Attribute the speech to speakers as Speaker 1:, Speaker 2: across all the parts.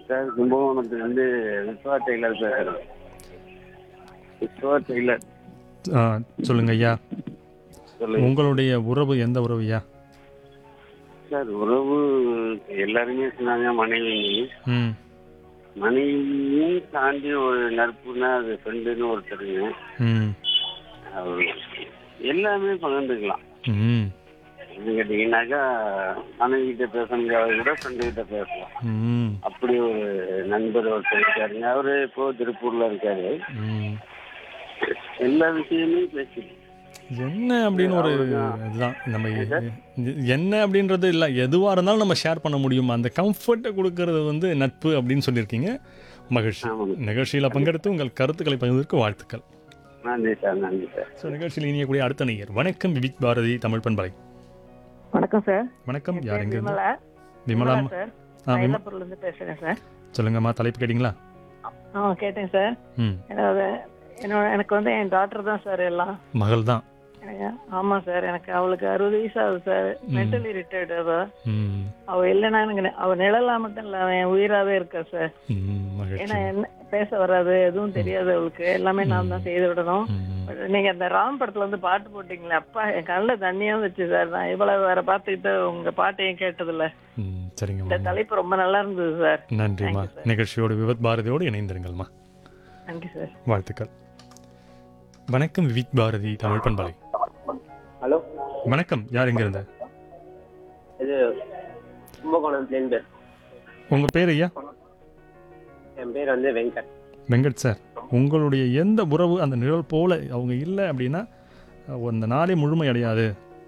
Speaker 1: Sir கும்பகோணத்துலேருந்து Vishwa Taylor பேசுகிறேன் Vishwa Taylor
Speaker 2: ஆ, சொல்லுங்க ஐயா
Speaker 1: சொல்லுங்க
Speaker 2: உங்களுடைய உறவு எந்த உறவு ஐயா
Speaker 1: சார் உறவு எல்லாருமே சொன்னாங்க மனைவி
Speaker 2: ம்
Speaker 1: மனைவியும் தாண்டி ஒரு நட்புனா அது ஃப்ரெண்டுன்னு ஒருத்தருங்க
Speaker 2: ம்
Speaker 1: அவர் எல்லாமே பகிர்ந்துக்கலாம்
Speaker 2: ம்
Speaker 1: என்ன கேட்டீங்கன்னாக்கா மனைவி கிட்ட பேச முடியாத கூட ஃப்ரெண்டு கிட்ட பேசலாம்
Speaker 2: ம்
Speaker 1: அப்படி ஒரு நண்பர் ஒருத்தர் இருக்காருங்க அவரு இப்போ திருப்பூர்ல இருக்காரு
Speaker 2: ம்
Speaker 1: எல்லா விஷயமே பேசி
Speaker 2: என்ன அப்படின்னு ஒரு இதுதான் நம்ம எ- என்ன அப்படின்றது இல்லை எதுவாக இருந்தாலும் நம்ம ஷேர் பண்ண முடியும் அந்த கம்ஃபர்ட்டை கொடுக்கறது வந்து நட்பு அப்படின்னு சொல்லியிருக்கீங்க மகிழ்ச்சி
Speaker 1: ஆமாங்க.
Speaker 2: நிகழ்ச்சியில் பங்கெடுத்து உங்கள் கருத்துக்களை பகிர்ந்ததற்கு வாழ்த்துக்கள்
Speaker 1: நன்றி சார் நன்றி சார்
Speaker 2: ஸோ நிகழ்ச்சியில் இனியக்கூடிய அடுத்த நேயர் வணக்கம் விவிக் பாரதி தமிழ் பண்பலை
Speaker 3: வணக்கம் சார்
Speaker 2: வணக்கம் யார் எங்க இருந்து?
Speaker 3: விமலா
Speaker 2: விமலா
Speaker 3: விமலா சார்
Speaker 2: ஆ விம
Speaker 3: மயிலாப்பூர்ல இருந்து பேசுறேன் சார்
Speaker 2: சொல்லுங்கம்மா தலைப்பு கேட்டிங்களா
Speaker 3: ஆ கேட்டேன் சார்
Speaker 2: ம்
Speaker 3: என்னோட என்னோட எனக்கு வந்து என் டாக்டர் தான் சார் எல்லாம்
Speaker 2: மகள் தான்
Speaker 3: எனக்கு ஆமா சார் எனக்கு அவளுக்கு அறுபது வயசு ஆகுது சார் மென்டலி ரிட்டையர்டு அவ
Speaker 2: ம்
Speaker 3: அவ இல்லைன்னா எனக்கு நெ- அவ நிழலா மட்டும் இல்ல அவன் என் உயிராவே இருக்கா சார்
Speaker 2: ம் மகிழ்ச்சி
Speaker 3: ஏன்னா என்ன பேச வராது எதுவும் தெரியாது அவளுக்கு எல்லாமே நான் தான் செய்து விடணும்
Speaker 2: ம்
Speaker 3: But நீங்க அந்த ராம் படத்துல வந்து பாட்டு போட்டீங்களே அப்பா என் கண்ணில் தண்ணியா வச்சு சார் நான் இவ்வளவு வேற பார்த்துக்கிட்டு உங்க பாட்டையும் கேட்டதில்ல
Speaker 2: ம்
Speaker 3: இந்த
Speaker 2: சரிங்கம்மா
Speaker 3: தலைப்பு ரொம்ப நல்லா இருந்தது சார்
Speaker 2: நன்றிம்மா
Speaker 3: Thank you, sir.
Speaker 2: நிகழ்ச்சியோடு விவத் பாரதியோடு இணைந்திருங்கள்மா
Speaker 3: நன்றி சார்
Speaker 2: வாழ்த்துக்கள் வணக்கம் விவிக் பாரதி தமிழ் பண்பலை
Speaker 4: ஹலோ
Speaker 2: வணக்கம் யார் எங்க இருந்து
Speaker 4: இது கும்பகோணம் பிளேன் பேர்
Speaker 2: உங்க பேர் ஐயா
Speaker 4: என் பேர் வந்து வெங்கட்
Speaker 2: வெங்கட் சார் உங்களுடைய எந்த உறவு அந்த நிழல் போல அவங்க இல்லை அப்படின்னா அஹ், அந்த நாளே முழுமை அடையாது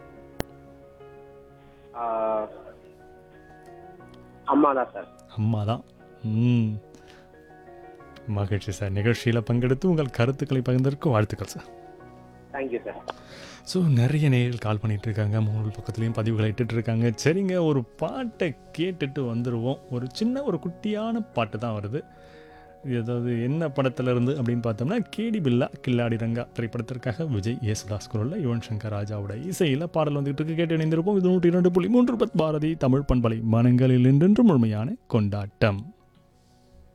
Speaker 4: ஆஹ், அம்மா தான் சார்
Speaker 2: அம்மா தான் ம் மகிழ்ச்சி சார் நிகழ்ச்சியில் பங்கெடுத்து உங்கள் கருத்துக்களை பகிர்ந்ததற்கு வாழ்த்துக்கள் சார்
Speaker 4: தேங்க்யூ சார்
Speaker 2: ஸோ நிறைய நேரில் கால் பண்ணிட்டு இருக்காங்க மூணு பக்கத்துலேயும் பதிவுகளை இட்டுட்டு இருக்காங்க சரிங்க ஒரு பாட்டை கேட்டுட்டு வந்துடுவோம் ஒரு சின்ன ஒரு குட்டியான பாட்டு தான் வருது ஏதாவது என்ன படத்துல இருந்து அப்படின்னு பார்த்தோம்னா கேடி பில்லா கில்லாடி ரங்கா திரைப்படத்திற்காக விஜய் யேசுதாஸ் குரலில் யுவன் சங்கர் ராஜாவோட இசையில் பாடல் வந்துகிட்டு இருக்கு கேட்டு இணைந்திருப்போம் இது நூற்றி இரண்டு புள்ளி மூன்று பத் பாரதி தமிழ் பண்பலை மனங்களில் என்றென்றும் முழுமையான கொண்டாட்டம்